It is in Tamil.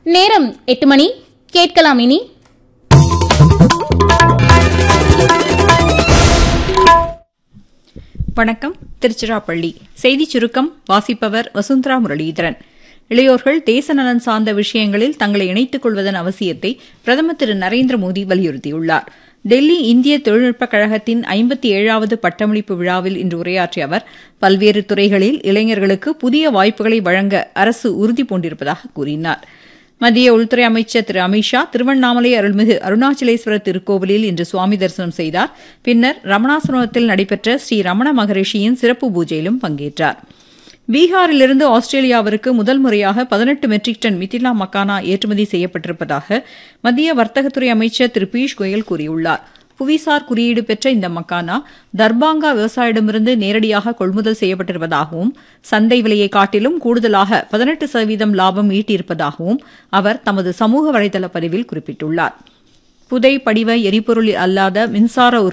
நேரம் எட்டு மணி கேட்கலாம் இனி வணக்கம் திருச்சிராப்பள்ளி செய்திச் சுருக்கம் வாசிப்பவர் வசுந்தரா முரளீதரன் இளையோர்கள் தேச நலன் சார்ந்த விஷயங்களில் தங்களை இணைத்துக் கொள்வதன் அவசியத்தை பிரதமர் திரு நரேந்திர மோடி வலியுறுத்தியுள்ளார் டெல்லி இந்திய தொழில்நுட்பக் கழகத்தின் ஐம்பத்தி ஏழாவது பட்டமளிப்பு விழாவில் இன்று உரையாற்றிய அவர் பல்வேறு துறைகளில் இளைஞர்களுக்கு புதிய வாய்ப்புகளை வழங்க அரசு உறுதி பூண்டிருப்பதாக கூறினார் மத்திய உள்துறை அமைச்சர் திரு அமித்ஷா திருவண்ணாமலை அருள்மிகு அருணாச்சலேஸ்வரர் திருக்கோவிலில் இன்று சுவாமி தரிசனம் செய்தார் பின்னர் ரமணாசிரமத்தில் நடைபெற்ற ஸ்ரீ ரமண மகரிஷியின் சிறப்பு பூஜையிலும் பங்கேற்றார் பீகாரிலிருந்து ஆஸ்திரேலியாவிற்கு முதல் முறையாக பதினெட்டு மெட்ரிக் டன் மிதிலா மக்கானா ஏற்றுமதி செய்யப்பட்டிருப்பதாக மத்திய வர்த்தகத்துறை அமைச்சர் திரு பியூஷ் கோயல் கூறியுள்ளார் புவிசார் குறியீடு பெற்ற இந்த மக்கானா தர்பாங்கா விவசாயிடமிருந்து நேரடியாக கொள்முதல் செய்யப்பட்டிருப்பதாகவும் சந்தை விலையை காட்டிலும் கூடுதலாக பதினெட்டு சதவீதம் லாபம் ஈட்டியிருப்பதாகவும் அவர் தமது சமூக வலைதள பதிவில் குறிப்பிட்டுள்ளார் புதை படிவ எரிபொருள் அல்லாத மின்சார